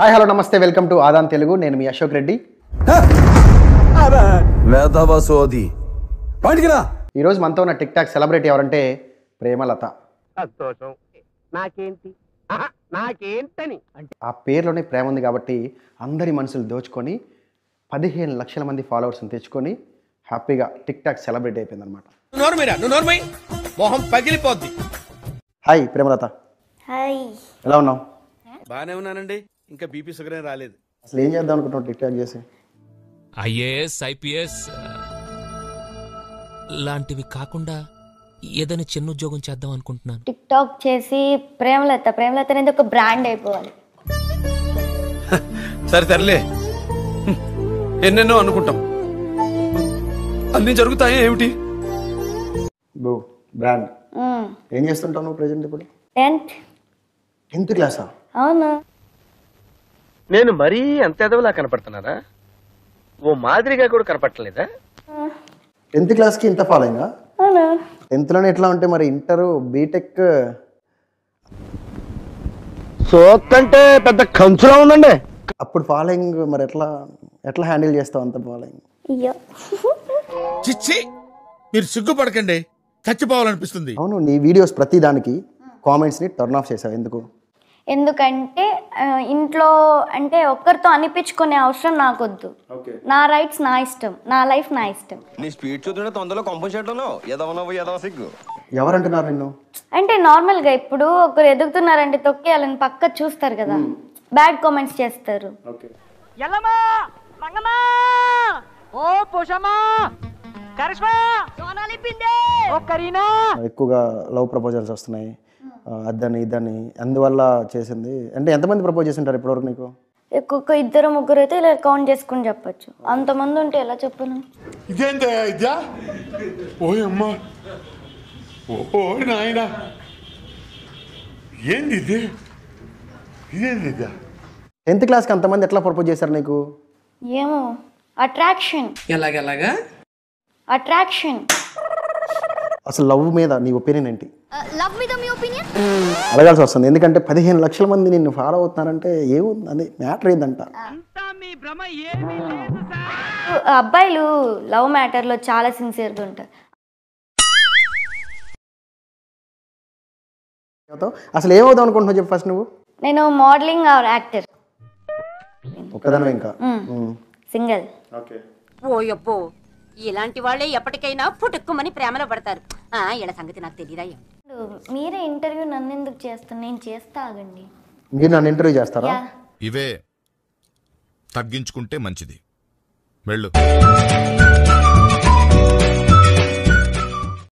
Hi hello నమస్తే welcome to Aadan Telugu నేను మీ అశోక్ రెడ్డి వేదవ సోది బయటికి రా ఈరోజు మనతో ఉన్న టిక్ టాక్ సెలబ్రిటీ ఎవరంటే ప్రేమలత సంతోషం నాకేంటి ఆహా, నాకేంటని అంటే ఆ పేరులోనే ప్రేమ ఉంది కాబట్టి అందరి మనసులు దోచుకొని పదిహేను లక్షల మంది ఫాలోవర్స్ని తెచ్చుకొని హ్యాపీగా టిక్ టాక్ సెలబ్రిటీ అయిపోయింది అనమాట నువ్వు నోర్మైరా నువ్వు నోర్మై మొహం పగిలిపోద్ది హాయ్ ప్రేమలత హాయ్ ఎలా ఉన్నావు బాగానే ఉన్నానండి ఇంకా బీపీ షుగర్ ఏం రాలేదు అసలు ఏం చేద్దాం అనుకుంటున్నావు టిక్ టాక్ చేసి ఐఏఎస్ ఐపీఎస్ లాంటివి కాకుండా ఏదైనా చిన్న ఉద్యోగం చేద్దాం అనుకుంటున్నాను టిక్ టాక్ చేసి ప్రేమలత ప్రేమలత అనేది ఒక బ్రాండ్ అయిపోవాలి సరే సర్లే హ్మ్. ఎన్నెన్నో అనుకుంటాం అన్ని జరుగుతాయా ఏమిటి బో బ్రాండ్ ఏం చేస్తుంటావు నువ్వు ప్రజెంట్ ఇప్పుడు టెన్త్ టెన్త్ క్లాసా అవును నేను మరీ అంత ఎదవలా కనపడుతున్నారా ఓ మాదిరిగా కూడా కనపడలేదా టెన్త్ క్లాస్కి ఇంత ఫాలోయింగా అవును టెన్త్లోనే ఎట్లా ఉంటే మరి ఇంటర్ బీటెక్ సోకంటే పెద్ద కంచులా ఉందండి అప్పుడు ఫాలోయింగ్ మరి ఎట్లా ఎట్లా హ్యాండిల్ చేస్తావు అంత ఫాలోయింగ్ అయ్యో చిచ్చి మీరు సిగ్గుపడకండి చచ్చిపోవాలనిపిస్తుంది అవును నీ వీడియోస్ ప్రతి దానికి కామెంట్స్ని టర్న్ ఆఫ్ చేసావు ఎందుకు ఎందుకంటే ఆ, ఇంట్లో అంటే ఒక్కరితో అనిపించుకునే అవసరం నాకొద్దు నా రైట్స్ నా ఇష్టం నా లైఫ్ నా ఇష్టం నీ స్పీడ్ చూస్తుంటే తొందరలో కంపల్సేట్ ఎదవ నవ్వు ఎదవ సిగ్గు ఎవరంటున్నారు నిన్ను అంటే నార్మల్గా ఇప్పుడు ఒకరు ఎదుగుతున్నారంటే తొక్కి వాళ్ళని పక్క చూస్తారు కదా బ్యాడ్ కామెంట్స్ చేస్తారు ఎల్లమ్మా మంగమ్మా ఓ పుషమ్మా కరిష్మా సోనాలి పిండే ఓ కరీనా ఎక్కువగా లవ్ ప్రపోజల్స్ వస్తున్నాయి ఆ, అద్దని ఇద్దని అందువల్ల చేసింది అంటే ఎంతమంది ప్రపోజ్ చేసింటారు ఇప్పటివరకు నీకు ఒక్కొక్క ఇద్దరు ముగ్గురు అయితే ఇలా కౌంట్ చేసుకుని చెప్పొచ్చు అంతమంది ఉంటే ఎలా చెప్పను ఇదేంటే ఇద్యా ఓయమ్మా ఓ నాయన ఏంది ఇది ఇదేంది ఇద్యా టెన్త్ క్లాస్కి అంతమంది ఎట్లా ప్రపోజ్ చేశారు నీకు ఏమో అట్రాక్షన్ ఎలాగెలాగా అట్రాక్షన్ అసలు లవ్ మీద నీ ఒపీనియన్ ఏంటి లవ్ మీద మీ ఒపీనియన్ అడగాల్సి వస్తుంది ఎందుకంటే పదిహేను లక్షల మంది నిన్ను ఫాలో అవుతున్నారంటే ఏముంది అది మ్యాటర్ ఏందంట అంతా మీ భ్రమ ఏమీ లేదు సార్ అబ్బాయిలు లవ్ మ్యాటర్లో చాలా సిన్సియర్గా ఉంటారు అసలు ఏమవుదాం అనుకుంటున్నావు చెప్పు ఫస్ట్ నువ్వు నేను మోడలింగ్ ఆర్ యాక్టర్ ఒక్కదానం ఇంకా సింగిల్ ఓకే ఓయబ్బో ఇలాంటి వాళ్ళే ఎప్పటికైనా పుట్టుక్కుమని ప్రేమలో పడతారు ఆ ఇలా సంగతి నాకు తెలియదా మీరే ఇంటర్వ్యూ నన్ను ఎందుకు చేస్తాను నేను చేస్తా ఆగండి మీరు నన్ను ఇంటర్వ్యూ చేస్తారా యా ఇవే తగ్గించుకుంటే మంచిది వెళ్ళు